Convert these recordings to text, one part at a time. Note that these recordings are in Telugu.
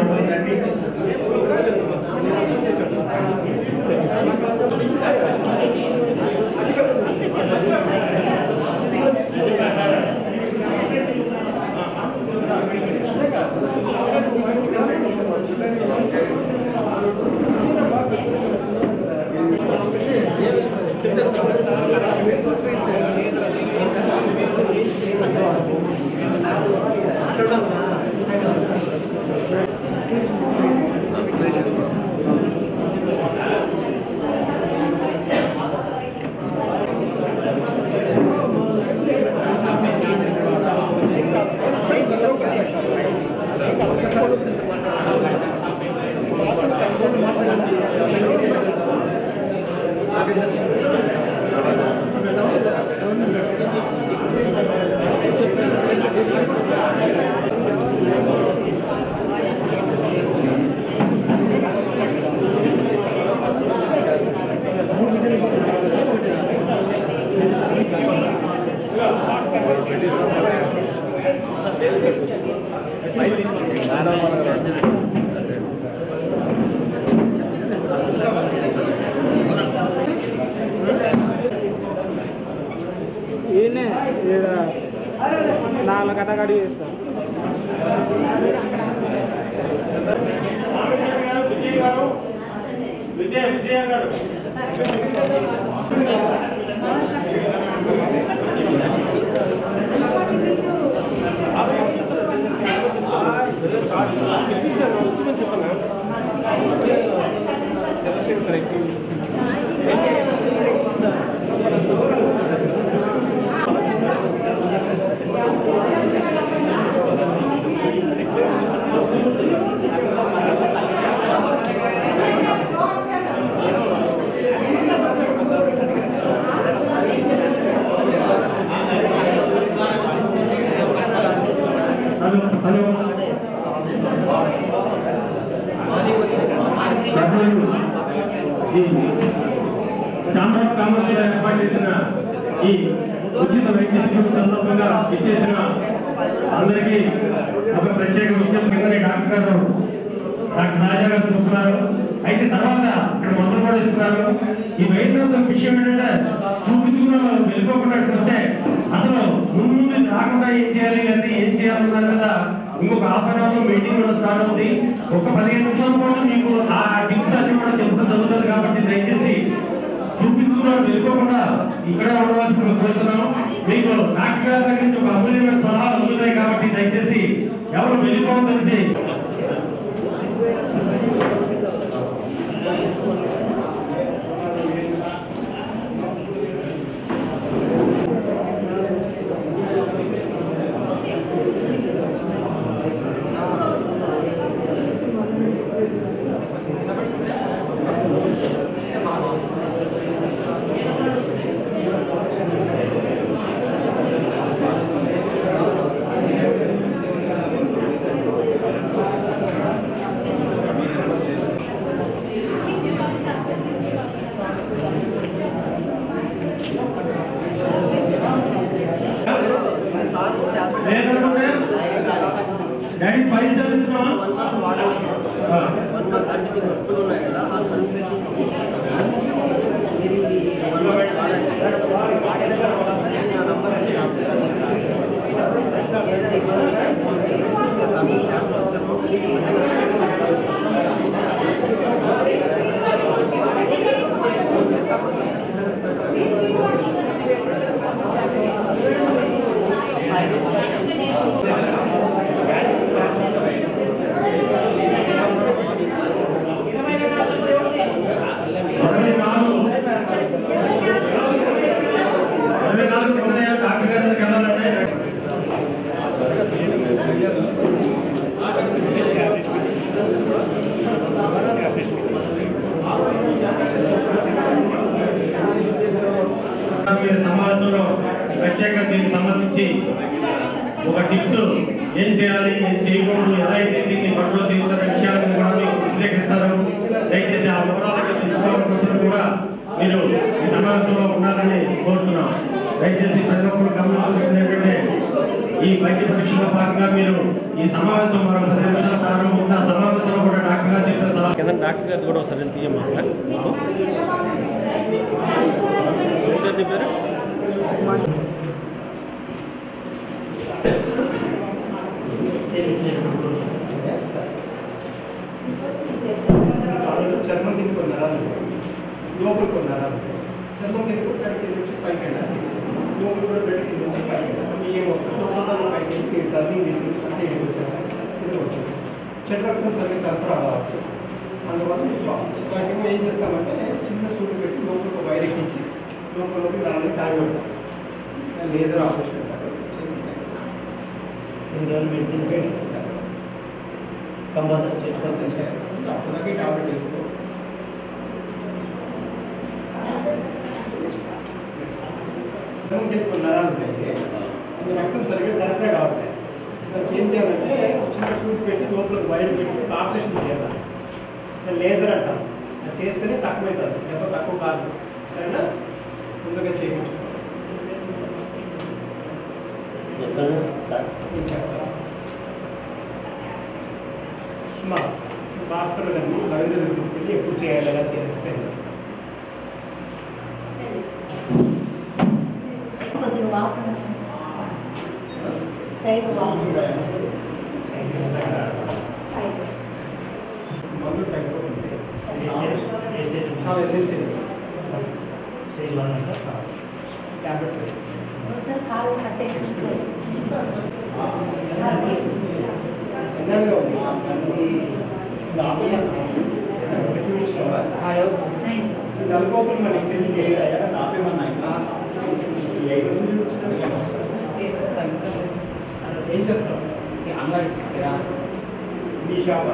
ఈయనే ఈడ నాలుగు కట్టగడి చేస్తాం విజయ విజయ గారు హలో హలో డబ్బులు ఈ ఛాంబర్ ఆఫ్ కామర్స్ లో ఏర్పాటు చేసిన ఈ ఉచిత వైద్య శిబిరం సందర్భంగా ఇచ్చేసిన అందరికీ ఒక ప్రత్యేక విజ్ఞప్తి కిందనే డాక్టర్ గారు డాక్టర్ రాజా గారు చూస్తున్నారు అయితే తర్వాత ఇక్కడ మందులు కూడా ఇస్తున్నారు ఈ వైద్యుల విషయం ఏంటంటే చూపించుకున్న వాళ్ళు వెళ్ళిపోకుండా చూస్తే అసలు ముందు ముందు రాకుండా ఏం చేయాలి లేకపోతే ఏం చేయాలన్న దాని మీద ఇంకొక హాఫ్ అన్ అవర్ మీటింగ్ కూడా స్టార్ట్ అవుతుంది ఒక పదిహేను నిమిషాల పాటు మీకు ఆ టిప్స్ అన్ని కూడా చెప్పడం జరుగుతుంది కాబట్టి దయచేసి చూపించుకున్నారు వెళ్ళిపోకుండా ఇక్కడే ఉండవలసిన కోరుతున్నాం మీకు డాక్టర్ గారి దగ్గర నుంచి ఒక అమూల్యమైన సలహాలు అందుతాయి కాబట్టి దయచేసి ఎవరు వెళ్ళిపోవడం తెలిసి లేదనుకుంటే డాడీ ఫైల్ సర్వీస్ అరవై నాలుగు అరవై నాలుగు కిందనే డాక్టర్ గారి దగ్గరికి వెళ్ళాలంటే ఈ సమావేశంలో ప్రత్యేకంగా దీనికి సంబంధించి ఒక టిప్స్ ఏం చేయాలి ఏం చేయకూడదు ఎలా అయితే దీన్ని పట్టులో తీర్చిన విషయాలను కూడా మీకు విశ్లేషిస్తారు దయచేసి ఆ వివరాలను తెలుసుకోవడం కోసం కూడా మీరు ఈ సమావేశంలో ఉండాలని కోరుతున్నాం దయచేసి ప్రతి ఒక్కరు గమనించాల్సింది ఏంటంటే ఈ వైద్య పరీక్షలో భాగంగా మీరు ఈ సమావేశం మరో పది నిమిషాల ప్రారంభం ఉంది ఆ సమావేశం కింద డాక్టర్ గారు కూడా ఒకసారి తీయమ్మా ఏంటంటే నీ పేరు చర్మం కింద కొన్నారా లోపల కొన్నారా చర్మం కింద కొట్టాడు కింద వచ్చి పైకి వెళ్ళాలి లోపల కూడా పెట్టి కింద వచ్చి పైకి వెళ్ళాలి ఏమవుతుంది లోపల పైకి వెళ్ళి టర్నింగ్ తిరిగి అంటే ఇది వచ్చేస్తుంది కింద వచ్చేస్తుంది చెట్టు రక్తం సరిగ్గా సరఫరా అవ్వచ్చు అందువల్ల ఇది బాగుంది వాటిని ఏం చేస్తామంటే చిన్న సూట్ పెట్టి లోపల ఒక వైర్ ఎక్కించి లోపల దాన్ని కాయబెడతాం లేజర్ ఆపరేషన్ అంటారు చేసి మెడిసిన్స్ కంపల్సరీ చేసుకోవాల్సి అప్పటిదాకా టాబ్లెట్ వేసుకో రక్తం చేసుకున్నారా అంటే అది రక్తం సరిగ్గా సరఫరా కావట్లేదు దానికి ఏం చేయాలంటే చిన్న సూట్ పెట్టి లోపల వైర్ పెట్టి ఆపరేషన్ చేయాలి లేజర్ అంటాం అది చేస్తేనే తక్కువ అవుతుంది లేకపోతే తక్కువ కాదు సరేనా ముందుగా చేయించు సార్ నేను చెప్తాను మా భాస్కర్ గారిని రవీంద్ర తీసుకెళ్ళి ఎప్పుడు చేయాలి ఎలా చేయాలి ఎక్స్ప్లెయిన్ చేస్తాను కొద్దిగా వాపు సైడ్ వాపు సైడ్ మందులు తగ్గిపోతుంది ఏ స్టేజ్ ఉంది? చాలా ఎన్ని స్టేజ్ వన్ సార్ ట్యాబ్లెట్ ఒకసారి కాలు కట్టేసి ఎన్నెలుగా ఉంది ఒకటి చూపించినావా ఇది అనుకోకుండా మనకి తెలియదు ఏం చేస్తాం మీ షాప్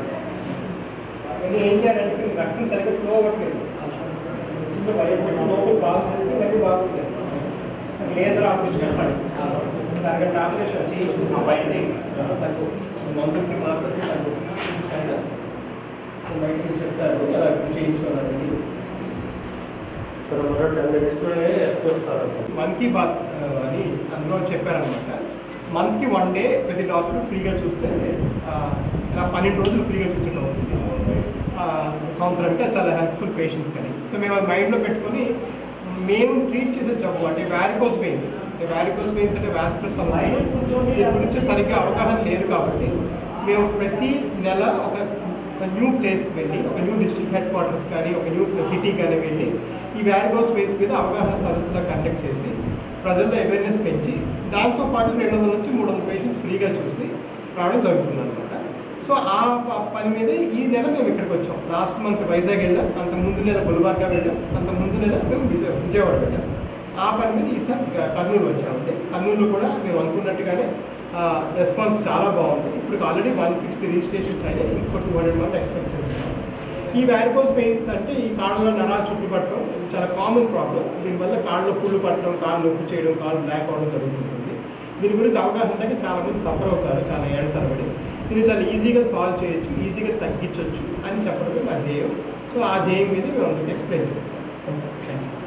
ఏం చేయాలంటే మీకు రక్తం సరిగ్గా ఫ్లో అవ్వట్లేదు చిన్న భయం పెట్టి లోపల బాగు చేస్తే మళ్ళీ బాగుంటుంది లేజర్ ఆపరేషన్ చెప్పండి సరిగ్గా టాబ్లెట్స్ చేయించు మా బయట తగ్గు మందులకి మాత్రమే తగ్గు సరేనా? సో బయట నుంచి చెప్తారు అలా చేయించుకోవాలని సార్ మరో టెన్ మినిట్స్లోనే వేసుకొస్తారు సార్ మన్ కీ బాత్ ఆ, అని అందులో చెప్పారనమాట మంత్కి వన్ డే ప్రతి డాక్టర్ ఫ్రీగా చూస్తే ఆ, ఇలా పన్నెండు రోజులు ఫ్రీగా చూసేటం అవుతుంది ఆ, సంవత్సరానికి అది చాలా హెల్ప్ఫుల్ పేషెంట్స్ కానీ సో మేము అది మైండ్లో పెట్టుకొని మేము ట్రీట్ చేసే జబ్బు అంటే వ్యారికోస్ పెయిన్స్ వ్యారికోస్ పెయిన్స్ అంటే వ్యాస్కులర్ సమస్య దీని గురించి సరిగ్గా అవగాహన లేదు కాబట్టి మేము ప్రతి నెల ఒక ఒక న్యూ ప్లేస్కి వెళ్ళి ఒక న్యూ డిస్ట్రిక్ట్ హెడ్ క్వార్టర్స్ కానీ ఒక న్యూ సిటీ కానీ వెళ్ళి ఈ వ్యారికోస్ పెయిన్స్ మీద అవగాహన సదస్సులు కండక్ట్ చేసి ప్రజల్లో అవేర్నెస్ పెంచి దాంతోపాటు రెండు వందల నుంచి మూడు వందల పేషెంట్స్ ఫ్రీగా చూసి రావడం జరుగుతుంది అనమాట సో ఆ ప- పని మీద ఈ నెల మేము ఇక్కడికి వచ్చాం లాస్ట్ మంత్ వైజాగ్ వెళ్ళాం అంత ముందు నెల గుల్బర్గా వెళ్ళాం అంత ముందు నెల మేము విజయ విజయవాడ వెళ్ళాం ఆ పని మీద ఈసారి ఇక కర్నూలు వచ్చామండి కర్నూలులో కూడా మేము అనుకున్నట్టుగానే రెస్పాన్స్ చాలా బాగుంది ఇప్పుడు ఆల్రెడీ వన్ సిక్స్టీ రిజిస్ట్రేషన్స్ అయినాయి ఇంకో టూ హండ్రెడ్ మంది ఎక్స్పెక్ట్ చేస్తున్నాం ఈ వ్యారికోస్ పెయిన్స్ అంటే ఈ కాళ్ళలో నరాలు చుట్టు పట్టడం చాలా కామన్ ప్రాబ్లం దీనివల్ల కాళ్ళలో పుళ్ళు పట్టడం కాళ్ళు నొప్పి చేయడం కాళ్ళు బ్లాక్ అవడం జరుగుతుంటుంది దీని గురించి అవగాహన ఉంటే చాలా మంది సఫర్ అవుతారు చాలా ఏళ్ళ తరబడి దీన్ని చాలా ఈజీగా సాల్వ్ చేయొచ్చు ఈజీగా తగ్గించవచ్చు అని చెప్పడం మా ధ్యేయం సో ఆ ధ్యేయం మీద మేము అందరికీ ఎక్స్ప్లెయిన్ చేస్తాం thank you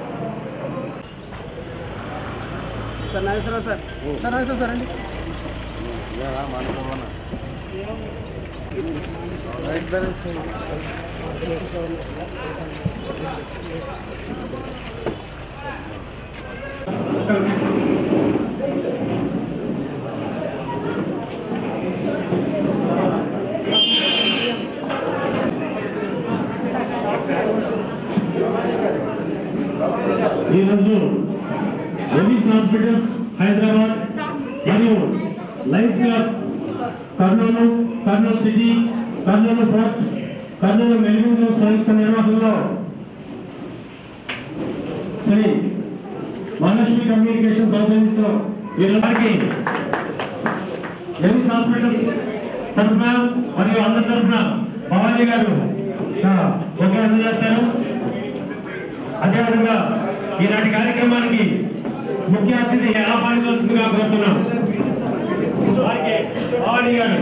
sir Nageswara Rao sir sir Nageswara Rao sir అండి ఈరోజు ఎవిస్ హాస్పిటల్స్ హైదరాబాద్ మరియు Lions Club Kurnool Kurnool city Kurnool fort Kurnool Melbourne సంయుక్త నిర్వహణలో శ్రీ మహాలక్ష్మి కమ్యూనికేషన్ సౌజన్యంతో వీరందరికీ ఎవిస్ హాస్పిటల్స్ తరఫున మరియు అందరి తరఫున భవానీ గారు ఆ, ఒకే అందజేస్తారు అదేవిధంగా ఈనాటి కార్యక్రమానికి ముఖ్య అతిథి ఆహ్వానించవలసిందిగా కోరుతున్నాం వారికి భవానీ గారు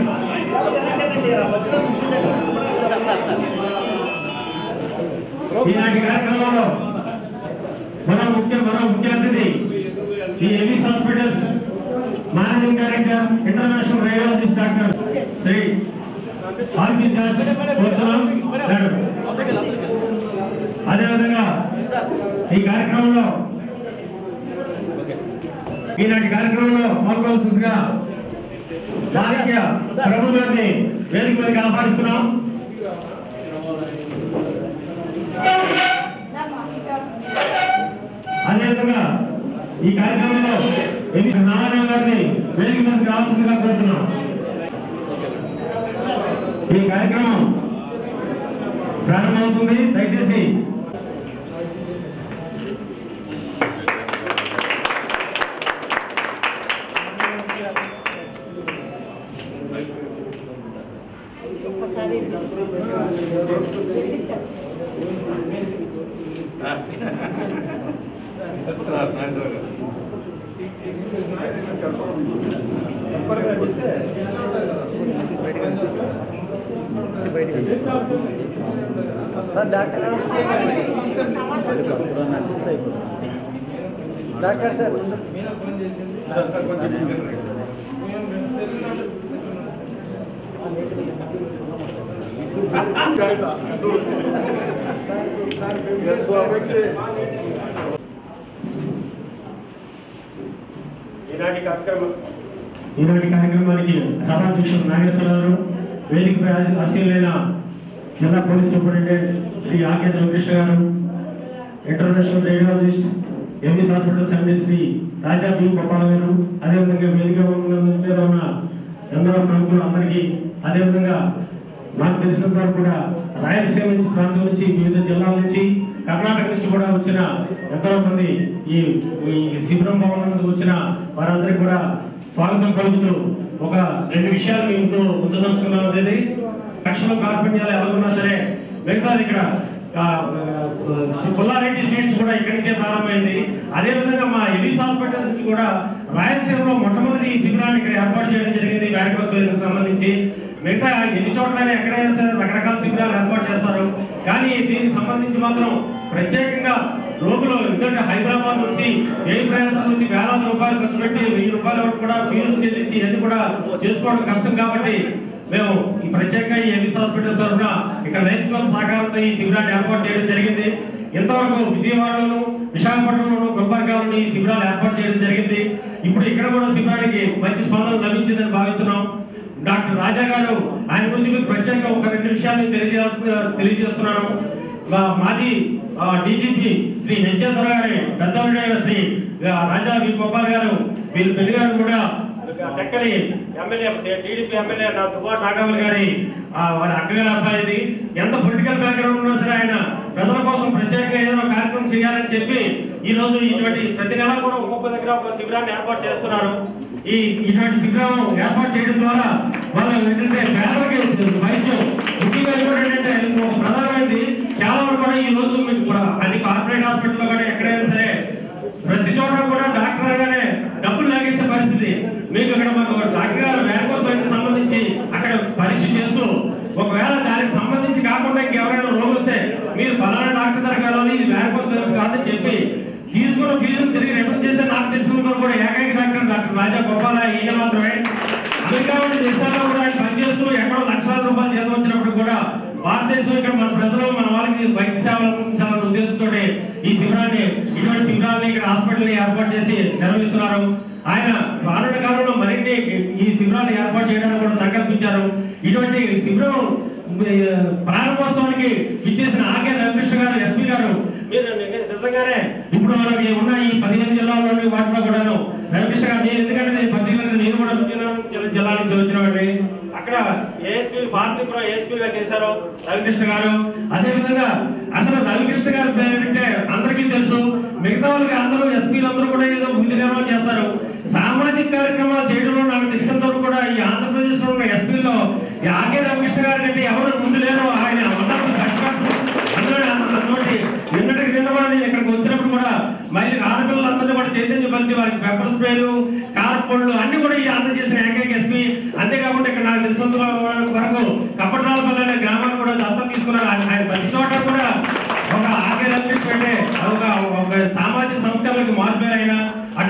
ఈనాటి కార్యక్రమంలో మరో ముఖ్య మరో ముఖ్య అతిథి ఈ Avis hospitals managing director international radiologist doctor Shri ఆర్క్ ఇన్ఛార్జ్ కోరుతున్నాం మేడం. అదేవిధంగా ఈ కార్యక్రమంలో ఈనాటి కార్యక్రమంలో పాల్గొవలసిందిగా చాణక్య ప్రభు గారిని వేదిక మీదకి ఆహ్వానిస్తున్నాం అదేవిధంగా ఈ కార్యక్రమంలో ఎన్ని నారాయణ గారిని వేదిక మీదకి రావాల్సిందిగా కోరుతున్నాం ఈ కార్యక్రమం ప్రారంభమవుతుంది దయచేసి సార్ డాక్టర్ డాక్టర్ సార్ ముందు ఈనాటి కార్యక్రమం ఈనాటి కార్యక్రమానికి సభాధ్యక్షుడు నాగేశ్వరరావు వేదికపై ఆశ- ఆశీనులైన జిల్లా పోలీస్ సూపరింటెండెంట్ శ్రీ ఆకే వెంకృష్ణ గారు international radiologist MS hospital centre Shri Raja B Gopal గారు అదేవిధంగా వేదిక ఉన్న- మీద ఉన్న ఎందరో ప్రముఖులు అందరికీ అదేవిధంగా నాకు తెలిసినంత వరకు కూడా రాయలసీమ నుంచి ప్రాంతం నుంచి వివిధ జిల్లాల నుంచి కర్ణాటక నుంచి కూడా వచ్చిన ఎంతో మంది ఈ ఈ శిబిరం భవనం వచ్చిన వారందరికీ కూడా స్వాగతం పలుకుతూ ఒక రెండు విషయాలు మీతో ఉంచదలుచుకున్నాం అనేది లక్షల కార్పణ్యాలు ఎవరున్నా సరే మిగతాది ఇక్కడ ఆ, ఆ, పుల్లారెడ్డి సీట్స్ కూడా ఇక్కడి నుంచే ప్రారంభమైంది అదే విధంగా మా ఎలిస్ హాస్పిటల్స్ నుంచి కూడా రాయలసీమలో మొట్టమొదటి ఈ శిబిరాన్ని ఇక్కడ ఏర్పాటు చేయడం జరిగింది వ్యాధిగ్రస్తులకు సంబంధించి మిగతా ఎన్ని చోట్లైనా ఎక్కడైనా సరే రకరకాల శిబిరాలు ఏర్పాటు చేస్తారు కానీ దీనికి సంబంధించి మాత్రం ప్రత్యేకంగా రోగులు ఎందుకంటే హైదరాబాద్ నుంచి ఏ ప్రయాసాల నుంచి వేలాది రూపాయలు ఖర్చు పెట్టి వెయ్యి రూపాయల వరకు కూడా ఫీజులు చెల్లించి ఇవన్నీ కూడా చేసుకోవడం కష్టం కాబట్టి మేము ఈ ప్రత్యేకంగా ఈ ఎమిస్ హాస్పిటల్స్ తరఫున ఇక్కడ లైన్స్ క్లబ్ సహకారంతో ఈ శిబిరాన్ని ఏర్పాటు చేయడం జరిగింది ఇంతవరకు విజయవాడలోను విశాఖపట్నంలోను గుల్బర్గాలోను ఈ శిబిరాలు ఏర్పాటు చేయడం జరిగింది ఇప్పుడు ఇక్కడ కూడా శిబిరానికి మంచి స్పందన లభించిందని భావిస్తున్నాం డాక్టర్ రాజా గారు ఆయన గురించి మీకు ప్రత్యేకంగా ఒక రెండు విషయాలు తెలియజేస్తు తెలియజేస్తున్నాను మా మాజీ డీజీపీ శ్రీ హెచ్ఎంధర గారి పెద్దవిడైన శ్రీ ఆ, రాజా వి గోపాల్ గారు వీళ్ళు పెళ్లి గారు కూడా టెక్కలి ఎమ్మెల్యే టీడీపీ ఎమ్మెల్యే నా దుబ్బా నాగవల్ గారి ఆ, వారి అక్కగారి అబ్బాయిది ఎంత పొలిటికల్ బ్యాక్గ్రౌండ్ ఉన్నా సరే ఆయన ప్రజల కోసం ప్రత్యేకంగా ఏదైనా కార్యక్రమం చేయాలని చెప్పి ఈ రోజు ఇటువంటి ప్రతి నెల కూడా ఒక్కొక్క దగ్గర ఒక శిబిరాన్ని ఏర్పాటు చేస్తున్నారు ఈ ఇటువంటి శిబిరం ఏర్పాటు చేయడం ద్వారా వాళ్ళు ఏంటంటే పేదలకి వైద్యం ముఖ్యంగా కూడా ఏంటంటే ఒక ప్రధానమైనది చాలా వరకు కూడా ఈ రోజు మీకు ప్ర- అన్ని కార్పొరేట్ హాస్పిటల్లో కూడా ఎక్కడైనా సరే ప్రతి చోట కూడా డాక్టర్ గానే డబ్బులు లాగేసే పరిస్థితి మీకు ఇక్కడ మాకు డాక్టర్ గారు వ్యాకోస్ వైద్యం సంబంధించి అక్కడ పరీక్ష చేస్తూ ఒకవేళ దానికి సంబంధించి కాకుండా ఇంకెవరైనా రోగులు వస్తే మీరు ఫలానా డాక్టర్ దగ్గరికి వెళ్ళాలి ఇది వ్యాకోస్ వైరస్ కాదని చెప్పి తీసుకున్న ఫీజును తిరిగి రిటర్న్ చేసే నాకు తెలిసిన వారు కూడా ఏకైక డాక్టర్ డాక్టర్ రాజా గోపాల ఈయన మాత్రమే అమెరికా వంటి దేశాల్లో కూడా ఆయన పనిచేస్తూ ఎక్కడో లక్షల రూపాయలు జీతం వచ్చినప్పుడు కూడా భారతదేశం ఇక్కడ మన ప్రజలు మన వాళ్ళకి వైద్య సేవలు అందించాలనే ఉద్దేశంతో ఈ శిబిరాన్ని ఇటువంటి శిబిరాన్ని ఇక్కడ హాస్పిటల్ ఏర్పాటు చేసి నిర్వహిస్తున్నారు ఆయన రానున్న కాలంలో మరిన్ని ఈ శిబిరాన్ని ఏర్పాటు చేయడానికి కూడా సంకల్పించారు ఇటువంటి శిబిరం ఆ, ప్రారంభోత్సవానికి ఇచ్చేసిన ఆకే రవికృష్ణ గారు ఎస్పీ గారు మీరు నిజ- నిజంగానే ఇప్పుడు మనకి ఉన్న ఈ పదిహేను జిల్లాల్లోని వాటిలో కూడాను రవికృష్ణ గారు నేను ఎందుకంటే నేను పర్టికులర్ నేను కూడా విజయనగరం జిల్లా- జిల్లా నుంచి వచ్చినవాడిని అక్కడ ఏఎస్పీ భారతీపురం ఏఎస్పీ గా చేశారు రవికృష్ణ గారు అదే విధంగా అసలు రవికృష్ణ గారి పేరంటే అందరికీ తెలుసు మిగతా వాళ్ళకి అందరూ ఎస్పీలు అందరూ కూడా ఏదో విధి నిర్వహణ చేస్తారు సామాజిక కార్యక్రమాలు చేయడంలో నాకు తెలిసినంత వరకు కూడా ఈ ఆంధ్రప్రదేశ్ లో ఉన్న ఎస్పీలో ఈ ఆకే రామకృష్ణ గారి కంటే ఎవరు ముందు లేరు ఆయన వండర్ఫుల్ కష్టపడుతూ అందరూ అన్నటువంటి నిన్నటికి నిన్న కూడా నేను ఇక్కడికి వచ్చినప్పుడు కూడా మళ్ళీ ఆడపిల్లలందరినీ కూడా చైతన్యపరిచి వారికి పెప్పర్ స్ప్రేలు కార్పొళ్ళు అన్ని కూడా ఈ అందజేసిన ఏకైక ఎస్పీ అంతేకాకుండా ఇక్కడ నాకు తెలిసినంత వరకు కప్పట్రాలపల్లి అనే గ్రామాన్ని కూడా దత్తం తీసుకున్నారు ఆయన ఆయన ప్రతి చోట కూడా ఒక ఆకే రక్షించే ఒక ఒక సామాజిక సంస్కరణలకు మార్పేరైన అటువంటి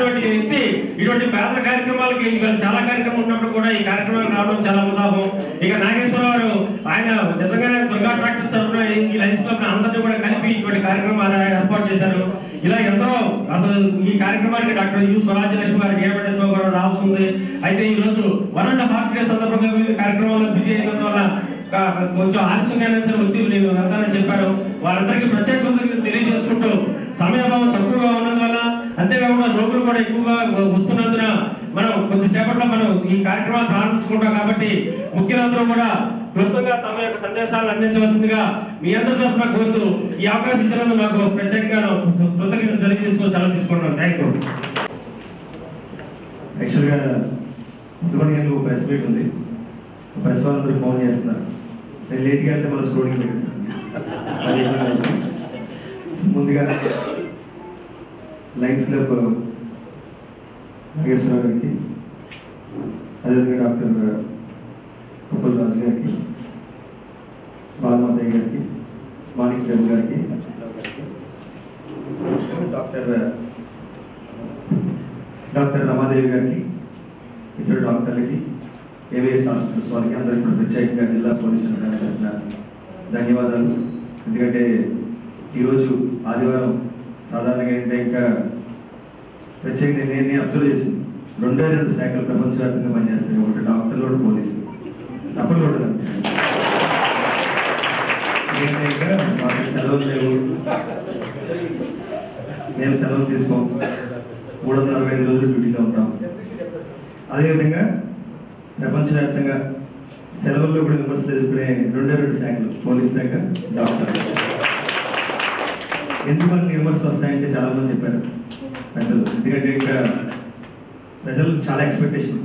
అటువంటి వ్యక్తి ఇటువంటి పేద కార్యక్రమాలకి ఇవాళ చాలా కార్యక్రమం ఉన్నప్పుడు కూడా ఈ కార్యక్రమానికి రావడం చాలా ఉదాహం ఇక నాగేశ్వరరావు ఆయన నిజంగానే దుర్గా ప్రాక్టీస్ తరఫున ఈ లైన్స్ క్లబ్ అందరినీ కూడా కలిపి ఇటువంటి కార్యక్రమాలు ఏర్పాటు చేశారు ఇలా ఎందరో అసలు ఈ కార్యక్రమానికి డాక్టర్ యు స్వరాజ్యలక్ష్మి గారు డిఎంఎస్ఓ గారు రావాల్సి ఉంది అయితే ఈ రోజు వన్ అండ్ హాఫ్ డే సందర్భంగా వివిధ కార్యక్రమాల్లో బిజీ అయినందువల్ల కా- కొంచెం ఆలస్యంగానే సరే వచ్చి నేను వెళ్తానని చెప్పారు వారందరికీ ప్రత్యేక కృతజ్ఞతలు తెలియజేసుకుంటూ సమయాభావం తక్కువగా ఉన్నందువల్ల అంతేకాకుండా రోగులు కూడా ఎక్కువగా వస్తున్నందున మనం కొద్దిసేపట్లో మనం ఈ కార్యక్రమాన్ని ప్రారంభించుకుంటాం కాబట్టి ముఖ్యులందరూ కూడా క్లుప్తంగా తమ యొక్క సందేశాలను అందించవలసిందిగా మీ అందరి తరఫున కోరుతూ ఈ అవకాశం ఇచ్చినందుకు నాకు ప్రత్యేకంగా కృతజ్ఞతలు తెలియజేస్తూ సెలవు తీసుకుంటున్నాను థ్యాంక్ యూ యాక్చువల్గా పదకొండు గంటలకు ప్రెస్ మీట్ ఉంది ప్రెస్ వాళ్ళందరూ ఫోన్ చేస్తున్నారు నేను లేట్గా వెళ్తే మళ్ళీ స్టోరింగ్ పెట్టేస్తాను అది ఇబ్బంది అవుతుంది. సో ముందుగా లైన్స్ క్లబ్ నాగేశ్వరరావు గారికి అదేవిధంగా డాక్టర్ కుప్పల్ రాజు గారికి బాలమాతయ్య గారికి మాణిక్ రెడ్డి గారికి డాక్టర్ డాక్టర్ రమాదేవి గారికి ఇతర డాక్టర్లకి ఏవిఎస్ హాస్పిటల్స్ వాళ్ళకి అందరికీ కూడా ప్రత్యేకంగా జిల్లా పోలీసు అధికారుల తరఫున ధన్యవాదాలు ఎందుకంటే ఈరోజు ఆదివారం సాధారణంగా ఏంటంటే ఇంకా ప్రత్యేకంగా నేను నేను అబ్జర్వ్ చేసింది రెండే రెండు శాఖలు ప్రపంచవ్యాప్తంగా పనిచేస్తాయి ఒకటి డాక్టర్లు ఒకటి పోలీసు తప్పలు కూడా ఏంటంటే ఇంకా మాకు సెలవులు లేవు మేము సెలవులు తీసుకోం మూడు వందల అరవై ఐదు రోజులు డ్యూటీలో ఉంటాం అదేవిధంగా ప్రపంచవ్యాప్తంగా సెలవుల్లో కూడా విమర్శలు ఎదుర్కొనే రెండే రెండు శాఖలు పోలీస్ శాఖ డాక్టర్ ఎందుకు మనకి విమర్శలు వస్తాయంటే చాలా మంది చెప్పారు పెద్దలు ఎందుకంటే ఇంకా ప్రజలు చాలా ఎక్స్పెక్టేషన్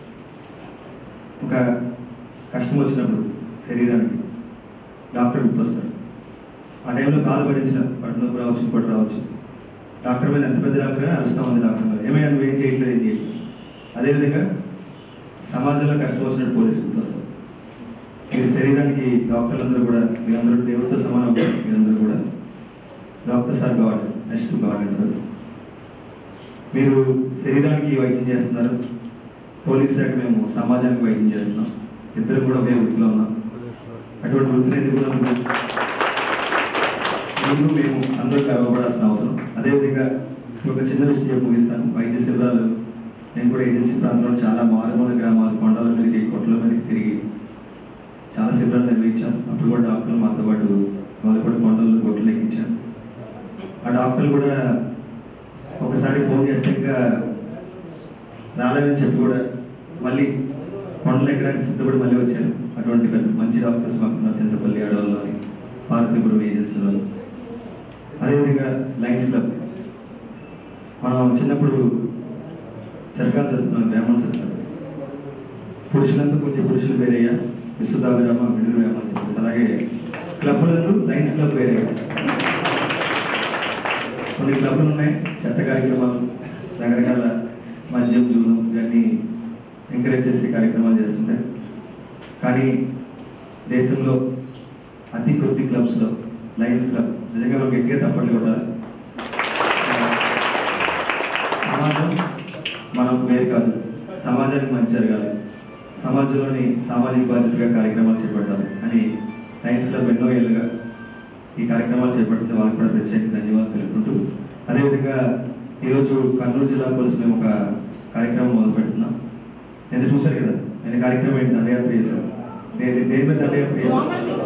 ఒక కష్టం వచ్చినప్పుడు శరీరానికి డాక్టర్ గుర్తొస్తారు ఆ టైంలో బాధపడించిన పట్టినొప్పి రావచ్చు ఇంకోటి రావచ్చు డాక్టర్ మీద ఎంత పెద్ద డాక్టర్ అరుస్తా ఉంది డాక్టర్ మీద ఏమైనా నువ్వు ఏం చేయట్లేదు ఏం చేయట్లేదు అదేవిధంగా సమాజంలో కష్టం వచ్చినట్టు పోలీసు గుర్తొస్తారు మీరు శరీరానికి డాక్టర్లందరూ కూడా మీరందరూ దేవుడితో సమానం మీరందరూ కూడా doctors are god next god అంటారు మీరు శరీరానికి వైద్యం చేస్తున్నారు పోలీస్ శాఖ మేము సమాజానికి వైద్యం చేస్తున్నాం ఇద్దరు కూడా ఒకే వృత్తిలో ఉన్నాం అటువంటి వృత్తిని ఎందుకున్నందుకు మీరు మేము అందరూ గర్వపడాల్సిన అవసరం అదేవిధంగా ఒక చిన్న విషయం చెప్పి ముగిస్తాను వైద్య శిబిరాలు నేను కూడా ఏజెన్సీ ప్రాంతంలో చాలా మారుమూల గ్రామాలు కొండల మీదకి కొట్ల మీదకి తిరిగి చాలా శిబిరాలు నిర్వహించాం అప్పుడు కూడా డాక్టర్లు మాతో పాటు వాళ్ళు కూడా కొండలు కొట్లు ఎక్కించాం ఆ డాక్టర్లు కూడా ఒకసారి ఫోన్ చేస్తే ఇంకా రాలేదని చెప్పి కూడా మళ్ళీ కొండలు ఎక్కడానికి సిద్ధపడి మళ్ళీ వచ్చారు అటువంటి పెద్ద మంచి డాక్టర్స్ మాకు ఉన్నారు చింతపల్లి అడవుల్లోని పార్వతీపురం ఏజెన్సీలో అదేవిధంగా లయన్స్ క్లబ్ మనం చిన్నప్పుడు చరకాలు చదువుతున్నాం వేమన చదువుతున్నాం పురుషులందు కొంచెం పురుషులు వేరయ్యా విశ్వదాభిరామ విడుదల వేమ అని చెప్పేసి అలాగే క్లబ్లందు లయన్స్ క్లబ్ వేరయ్యా కొన్ని క్లబ్లు ఉన్నాయి చట్ట కార్యక్రమాలు రకరకాల మద్యం జూనం ఇవన్నీ ఎంకరేజ్ చేసే కార్యక్రమాలు చేస్తుంటాయి కానీ దేశంలో అతి కొద్ది క్లబ్స్లో లయన్స్ క్లబ్ నిజంగా మనం గట్టిగా తప్పట్లు కొట్టాలి సమాజం మనం వేరు కాదు సమాజానికి మంచి జరగాలి సమాజంలోని సామాజిక బాధ్యతగా కార్యక్రమాలు చేపట్టాలి అని లయన్స్ క్లబ్ ఎన్నో ఏళ్ళుగా ఈ కార్యక్రమాలు చేపట్టిన వాళ్ళకి కూడా ప్రత్యేక ధన్యవాదాలు తెలుపుకుంటూ అదేవిధంగా ఈరోజు కర్నూలు జిల్లా పోలీసు మేము ఒక కార్యక్రమం మొదలు పెడుతున్నాం నేను చూశారు కదా నేను కార్యక్రమం ఏంటి దండయాత్ర చేశాను నేను దేని మీద దండయాత్ర చేశాను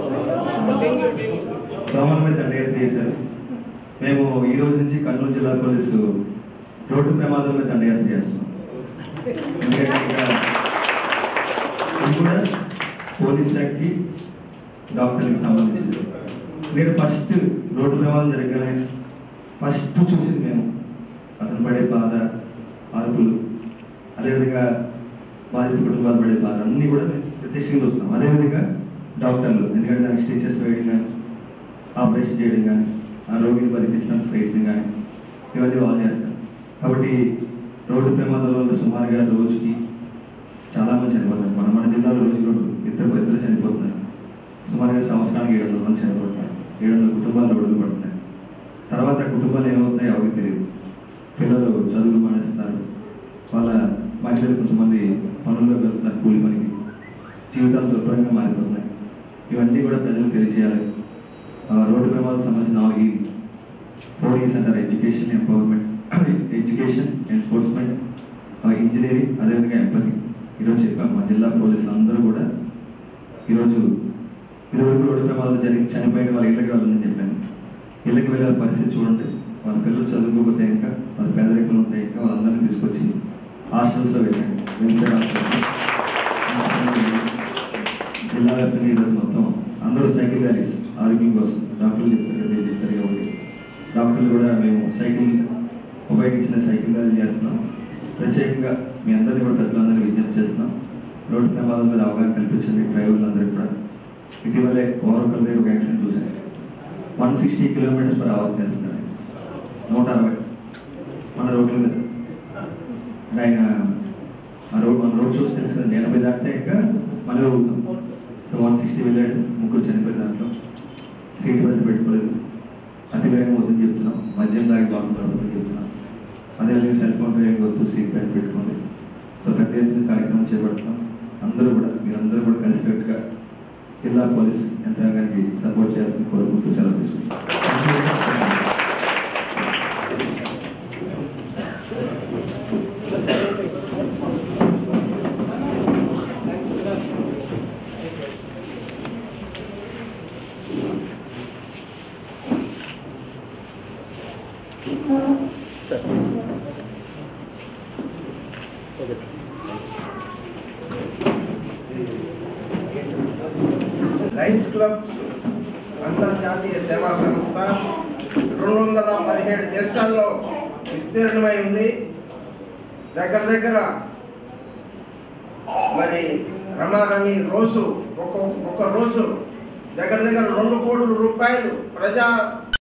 దోమల మీద దండయాత్ర చేశారు మేము ఈ రోజు నుంచి కర్నూలు జిల్లా పోలీసు రోడ్డు ప్రమాదాల మీద దండయాత్ర చేస్తున్నాం ఎందుకంటే ఇంకా ఇది కూడా పోలీస్ శాఖకి డాక్టర్కి సంబంధించింది నేను ఫస్ట్ రోడ్డు ప్రమాదం జరగగానే ఫస్ట్ చూసింది మేము అతను పడే బాధ అరుపులు అదేవిధంగా బాధిత కుటుంబాలు పడే బాధ అన్నీ కూడా మేము ప్రత్యక్షంగా చూస్తాం అదేవిధంగా డాక్టర్లు ఎందుకంటే దానికి స్టిచెస్ వేయడం కానీ ఆపరేషన్ చేయడం కానీ ఆ రోగిని బతికించడానికి ప్రయత్నం కానీ ఇవన్నీ వాళ్ళు చేస్తారు కాబట్టి రోడ్డు ప్రమాదాల వల్ల సుమారుగా రోజుకి చాలా మంది చనిపోతున్నారు మన మన జిల్లాలో రోజుకి రెండు ఇద్దరు ఇద్దరు చనిపోతున్నారు సుమారుగా సంవత్సరానికి ఏడు వందల మంది చనిపోతున్నారు ఏడు వందల కుటుంబాలు రోడ్లు పడుతున్నాయి తర్వాత కుటుంబాలు ఏమవుతున్నాయో ఎవరికి తెలియదు పిల్లలు చదువులు మానేస్తున్నారు వాళ్ళ మహిళలు కొంతమంది పనుల్లోకి వెళ్తున్నారు కూలి పనికి జీవితాలు దుర్భరంగా మారిపోతున్నాయి ఇవన్నీ కూడా ప్రజలకు తెలియజేయాలి ఆ, రోడ్డు ప్రమాదాలకు సంబంధించిన నాలుగు పోలీస్ అంటారు education empowerment education enforcement engineering అదేవిధంగా ఎంపతి ఈరోజు చెప్పాం మా జిల్లా పోలీసులు అందరూ కూడా ఈరోజు ఇదివరకు రోడ్డు ప్రమాదాలు జరిగి చనిపోయిన వాళ్ళ ఇళ్ళకి వెళ్ళాలని చెప్పాను ఇళ్ళకి వెళ్ళే పరిస్థితి చూడండి వాళ్ళ పిల్లలు చదువుకోకపోతే ఇంకా వాళ్ళ పేదరికలు ఉంటే ఇంకా వాళ్ళందరినీ తీసుకొచ్చి హాస్టల్స్లో వేసాను వెల్ఫేర్ హాస్టల్స్ జిల్లా వ్యాప్తంగా ఈరోజు మొత్తం అందరూ సైకిల్ ర్యాలీస్ ఆరోగ్యం కోసం డాక్టర్లు చెప్తారు కదా ఇది చెప్తారు కాబట్టి డాక్టర్లు కూడా మేము సైకిల్ ఉపయోగించిన సైకిల్ ర్యాలీ చేస్తున్నాం ప్రత్యేకంగా మీ అందరినీ కూడా పెద్దలందరినీ విజ్ఞప్తి చేస్తున్నాం రోడ్డు ప్రమాదం మీద అవగాహన కల్పించండి డ్రైవర్లందరికీ కూడా ఇటీవలే ఓవరకల్ ఒక యాక్సిడెంట్ చూశాను one sixty kilometres per hour చేస్తున్నారు నూట అరవై మన రోడ్ల మీద ఆయన ఆ రోడ్ మన రోడ్ చూసి తెలుసు కదా ఎనభై దాటితే ఇంకా మళ్ళీ ఊగుతాం సో వన్ సిక్స్టీ వెళ్ళాడు ముగ్గురు చనిపోయిన దాంట్లో సీట్ బెల్ట్ పెట్టుకోలేదు అతి వేగం వద్దని చెప్తున్నాం మద్యం దాగి బాగుంటుంది చెప్తున్నాం అదేవిధంగా సెల్ ఫోన్ డ్రైవింగ్ వద్దు సీట్ బెల్ట్ పెట్టుకోండి సో పెద్ద ఎత్తున కార్యక్రమం చేపడుతున్నాం అందరూ కూడా మీరందరూ కూడా కలిసికట్టుగా జిల్లా పోలీస్ యంత్రాంగానికి సపోర్ట్ చేయాల్సిన కోరుకుంటూ సెలవు తీసుకుంటాం లయన్స్ క్లబ్ అంతర్జాతీయ సేవా సంస్థ రెండు వందల పదిహేడు దేశాల్లో విస్తీర్ణమై ఉంది దగ్గర దగ్గర మరి రమారమి రోజు ఒక ఒక రోజు దగ్గర దగ్గర రెండు కోట్ల రూపాయలు ప్రజా